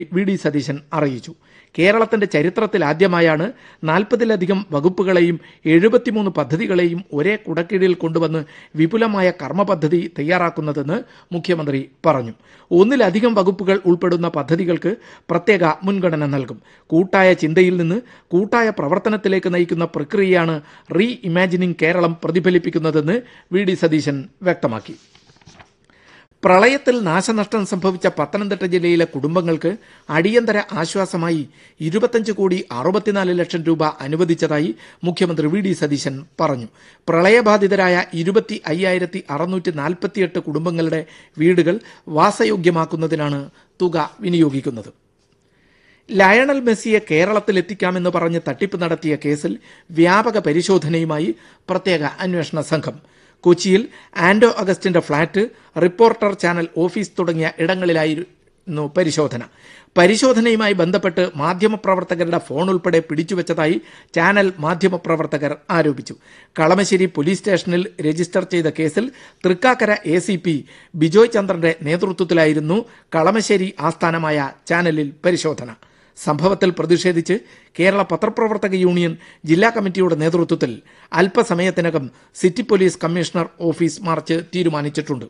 V D Satheesan അറിയിച്ചു കേരളത്തിന്റെ ചരിത്രത്തിൽ ആദ്യമായാണ് നാൽപ്പതിലധികം വകുപ്പുകളെയും എഴുപത്തിമൂന്ന് പദ്ധതികളെയും ഒരേ കുടക്കീഴിൽ കൊണ്ടുവന്ന് വിപുലമായ കർമ്മ പദ്ധതി തയ്യാറാക്കുന്നതെന്ന് മുഖ്യമന്ത്രി പറഞ്ഞു ഒന്നിലധികം വകുപ്പുകൾ ഉൾപ്പെടുന്ന പദ്ധതികൾക്ക് പ്രത്യേക മുൻഗണന നൽകും കൂട്ടായ ചിന്തയിൽ നിന്ന് കൂട്ടായ പ്രവർത്തനത്തിലേക്ക് നയിക്കുന്ന പ്രക്രിയയാണ് റീ ഇമാജിനിങ് കേരളം പ്രതിഫലിപ്പിക്കുന്നതെന്ന് വി ഡി സതീശൻ വ്യക്തമാക്കി പ്രളയത്തിൽ നാശനഷ്ടം സംഭവിച്ച പത്തനംതിട്ട ജില്ലയിലെ കുടുംബങ്ങൾക്ക് അടിയന്തര ആശ്വാസമായി ഇരുപത്തഞ്ച് കോടി അറുപത്തിനാല് ലക്ഷം രൂപ അനുവദിച്ചതായി മുഖ്യമന്ത്രി വി ഡി സതീശൻ പറഞ്ഞു പ്രളയബാധിതരായ ഇരുപത്തി അയ്യായിരത്തി അറുന്നൂറ്റി നാൽപ്പത്തിയെട്ട് കുടുംബങ്ങളുടെ വീടുകൾ വാസയോഗ്യമാക്കുന്നതിനാണ് തുക വിനിയോഗിക്കുന്നത് ലയണൽ മെസ്സിയെ കേരളത്തിൽ എത്തിക്കാമെന്ന് പറഞ്ഞ് തട്ടിപ്പ് നടത്തിയ കേസിൽ വ്യാപക പരിശോധനയുമായി പ്രത്യേക അന്വേഷണ സംഘം കൊച്ചിയിൽ ആൻഡോ അഗസ്റ്റിന്റെ ഫ്ളാറ്റ് റിപ്പോർട്ടർ ചാനൽ ഓഫീസ് തുടങ്ങിയ ഇടങ്ങളിലായിരുന്നു പരിശോധന പരിശോധനയുമായി ബന്ധപ്പെട്ട് മാധ്യമപ്രവർത്തകരുടെ ഫോൺ ഉൾപ്പെടെ പിടിച്ചുവെച്ചതായി ചാനൽ മാധ്യമപ്രവർത്തകർ ആരോപിച്ചു കളമശ്ശേരി പോലീസ് സ്റ്റേഷനിൽ രജിസ്റ്റർ ചെയ്ത കേസിൽ Thrikkakara A C P Bijoy ചന്ദ്രന്റെ നേതൃത്വത്തിലായിരുന്നു കളമശ്ശേരി ആസ്ഥാനമായ ചാനലിൽ പരിശോധന സംഭവത്തിൽ പ്രതിഷേധിച്ച് കേരള പത്രപ്രവർത്തക യൂണിയൻ ജില്ലാ കമ്മിറ്റിയുടെ നേതൃത്വത്തിൽ അല്പസമയത്തിനകം city police commissioner office march തീരുമാനിച്ചിട്ടുണ്ട്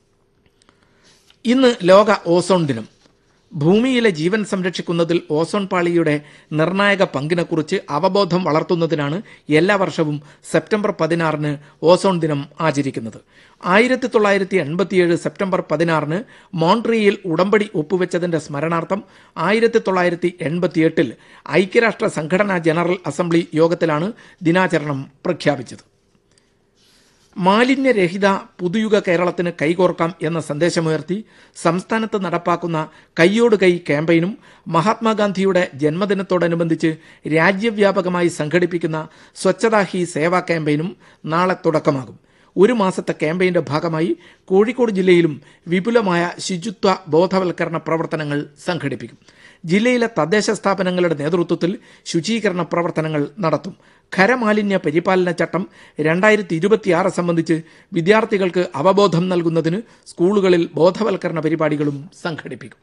ഇന്ന് ലോക ഓസോൺ ദിനം ഭൂമിയിലെ ജീവൻ സംരക്ഷിക്കുന്നതിൽ ഓസോൺ പാളിയുടെ നിർണായക പങ്കിനെക്കുറിച്ച് അവബോധം വളർത്തുന്നതിനാണ് എല്ലാ വർഷവും സെപ്റ്റംബർ പതിനാറിന് ഓസോൺ ദിനം ആചരിക്കുന്നത് ആയിരത്തി തൊള്ളായിരത്തി എൺപത്തിയേഴ് സെപ്റ്റംബർ പതിനാറിന് മോൺട്രിയിൽ ഉടമ്പടി ഒപ്പുവെച്ചതിന്റെ സ്മരണാർത്ഥം ആയിരത്തി തൊള്ളായിരത്തി എൺപത്തിയെട്ടിൽ ഐക്യരാഷ്ട്ര സംഘടനാ ജനറൽ അസംബ്ലി യോഗത്തിലാണ് ദിനാചരണം പ്രഖ്യാപിച്ചത് മാലിന്യരഹിത പുതുയുഗ കേരളത്തിന് കൈകോർക്കാം എന്ന സന്ദേശമുയർത്തി സംസ്ഥാനത്ത് നടപ്പാക്കുന്ന കൈയോട് കൈ ക്യാമ്പയിനും മഹാത്മാഗാന്ധിയുടെ ജന്മദിനത്തോടനുബന്ധിച്ച് രാജ്യവ്യാപകമായി സംഘടിപ്പിക്കുന്ന സ്വച്ഛതാ ഹി സേവാ ക്യാമ്പയിനും നാളെ തുടക്കമാകും ഒരു മാസത്തെ ക്യാമ്പയിന്റെ ഭാഗമായി കോഴിക്കോട് ജില്ലയിലും വിപുലമായ ശുചിത്വ ബോധവൽക്കരണ പ്രവർത്തനങ്ങൾ സംഘടിപ്പിക്കും ജില്ലയിലെ തദ്ദേശ സ്ഥാപനങ്ങളുടെ നേതൃത്വത്തിൽ ശുചീകരണ പ്രവർത്തനങ്ങൾ നടത്തും ഖരമാലിന്യ പരിപാലന ചട്ടം രണ്ടായിരത്തി ഇരുപത്തിയാറ് സംബന്ധിച്ച് വിദ്യാർത്ഥികൾക്ക് അവബോധം നൽകുന്നതിന് സ്കൂളുകളിൽ ബോധവൽക്കരണ പരിപാടികളും സംഘടിപ്പിക്കും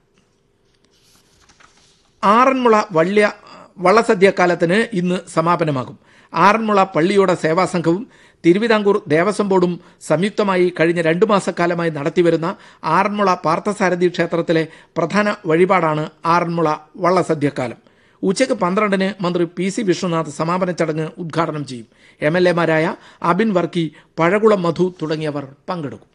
ആറന്മുള വള്യ വള്ളസദ്യക്കാലത്തിന് ഇന്ന് സമാപനമാകും ആറന്മുള പള്ളിയോട സേവാ സംഘവും തിരുവിതാംകൂർ ദേവസ്വം ബോർഡും സംയുക്തമായി കഴിഞ്ഞ രണ്ടു മാസക്കാലമായി നടത്തിവരുന്ന ആറന്മുള പാർത്ഥസാരഥി ക്ഷേത്രത്തിലെ പ്രധാന വഴിപാടാണ് ആറന്മുള വള്ളസദ്യക്കാലം ഉച്ചയ്ക്ക് പന്ത്രണ്ടിന് മന്ത്രി പി സി വിശ്വനാഥ് സമാപന ചടങ്ങ് ഉദ്ഘാടനം ചെയ്യും എം എൽ എമാരായ അബിൻ വർക്കി പഴകുളം മധു തുടങ്ങിയവർ പങ്കെടുക്കും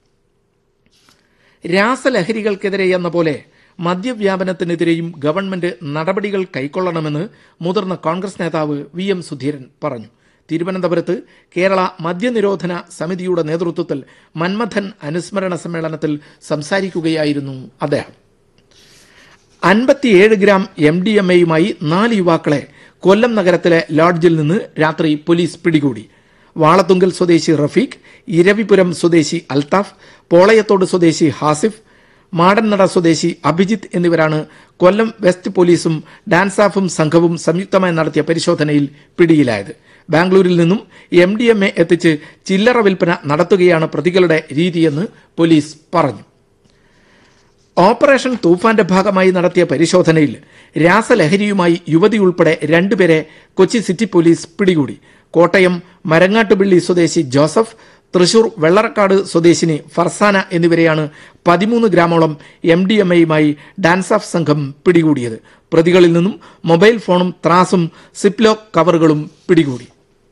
രാസലഹരികൾക്കെതിരെ എന്ന പോലെ മദ്യവ്യാപനത്തിനെതിരെയും ഗവൺമെന്റ് നടപടികൾ കൈക്കൊള്ളണമെന്ന് മുതിർന്ന കോൺഗ്രസ് നേതാവ് വി എം സുധീരൻ പറഞ്ഞു തിരുവനന്തപുരത്ത് കേരള മദ്യനിരോധന സമിതിയുടെ നേതൃത്വത്തിൽ മന്മഥൻ അനുസ്മരണ സമ്മേളനത്തിൽ സംസാരിക്കുകയായിരുന്നു അദ്ദേഹം അൻപത്തിയേഴ് ഗ്രാം എം ഡി എം എയുമായി നാല് യുവാക്കളെ കൊല്ലം നഗരത്തിലെ ലോഡ്ജിൽ നിന്ന് രാത്രി പോലീസ് പിടികൂടി വാളത്തുങ്കൽ സ്വദേശി റഫീഖ് ഇരവിപുരം സ്വദേശി അൽത്താഫ് പോളയത്തോട് സ്വദേശി ഹാസിഫ് മാടൻനട സ്വദേശി അഭിജിത്ത് എന്നിവരാണ് കൊല്ലം വെസ്റ്റ് പോലീസും ഡാൻസാഫും സംഘവും സംയുക്തമായി നടത്തിയ പരിശോധനയിൽ പിടിയിലായത് ബാംഗ്ലൂരിൽ നിന്നും എം ഡി എം എ എത്തിച്ച് ചില്ലറ വിൽപ്പന നടത്തുകയാണ് പ്രതികളുടെ രീതിയെന്ന് പോലീസ് പറഞ്ഞു ഓപ്പറേഷൻ തൂഫാന്റെ ഭാഗമായി നടത്തിയ പരിശോധനയിൽ രാസലഹരിയുമായി യുവതി ഉൾപ്പെടെ രണ്ടുപേരെ കൊച്ചി സിറ്റി പോലീസ് പിടികൂടി കോട്ടയം മരങ്ങാട്ടുപിള്ളി സ്വദേശി ജോസഫ് തൃശൂർ വെള്ളറക്കാട് സ്വദേശിനി ഫർസാന എന്നിവരെയാണ് പതിമൂന്ന് ഗ്രാമോളം എം ഡി എം എയുമായി ഡാൻസാഫ് സംഘം പിടികൂടിയത് പ്രതികളിൽ നിന്നും മൊബൈൽ ഫോണും ത്രാസും സിപ്ലോക്ക് കവറുകളും പിടികൂടി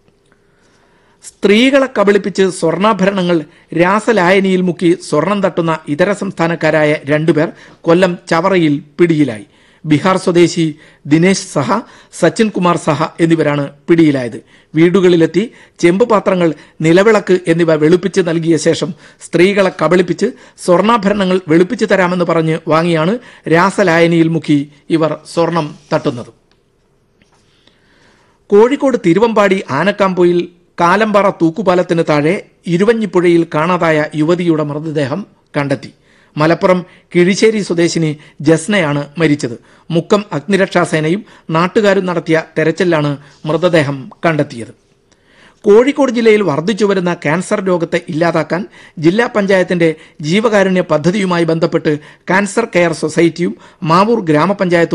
സ്ത്രീകളെ കബളിപ്പിച്ച് സ്വർണ്ണാഭരണങ്ങൾ രാസലായനിയിൽ മുക്കി സ്വർണം തട്ടുന്ന ഇതര സംസ്ഥാനക്കാരായ രണ്ടുപേർ കൊല്ലം ചവറയിൽ പിടിയിലായി ബീഹാർ സ്വദേശി ദിനേശ് സഹ സച്ചിൻ കുമാർ സഹ എന്നിവരാണ് പിടിയിലായത് വീടുകളിലെത്തി ചെമ്പ് പാത്രങ്ങൾ നിലവിളക്ക് എന്നിവ വെളുപ്പിച്ച് നൽകിയ ശേഷം സ്ത്രീകളെ കബളിപ്പിച്ച് സ്വർണ്ണാഭരണങ്ങൾ വെളുപ്പിച്ചു തരാമെന്ന് പറഞ്ഞ് വാങ്ങിയാണ് രാസലായനിയിൽ മുക്കി ഇവർ സ്വർണം തട്ടുന്നത് കോഴിക്കോട് തിരുവമ്പാടി ആനക്കാമ്പൊയിൽ കാലമ്പാറ തൂക്കുപാലത്തിന് താഴെ ഇരുവഞ്ഞിപ്പുഴയിൽ കാണാതായ യുവതിയുടെ മൃതദേഹം കണ്ടെത്തി മലപ്പുറം കിഴിശ്ശേരി സ്വദേശിനി ജസ്നയാണ് മരിച്ചത് മുക്കം അഗ്നിരക്ഷാസേനയും നാട്ടുകാരും നടത്തിയ തെരച്ചിലാണ് മൃതദേഹം കണ്ടെത്തിയത് കോഴിക്കോട് ജില്ലയിൽ വർദ്ധിച്ചുവരുന്ന ക്യാൻസർ രോഗത്തെ ഇല്ലാതാക്കാൻ ജില്ലാ പഞ്ചായത്തിന്റെ ജീവകാരുണ്യ പദ്ധതിയുമായി ബന്ധപ്പെട്ട് ക്യാൻസർ കെയർ സൊസൈറ്റിയും മാവൂർ ഗ്രാമപഞ്ചായത്തും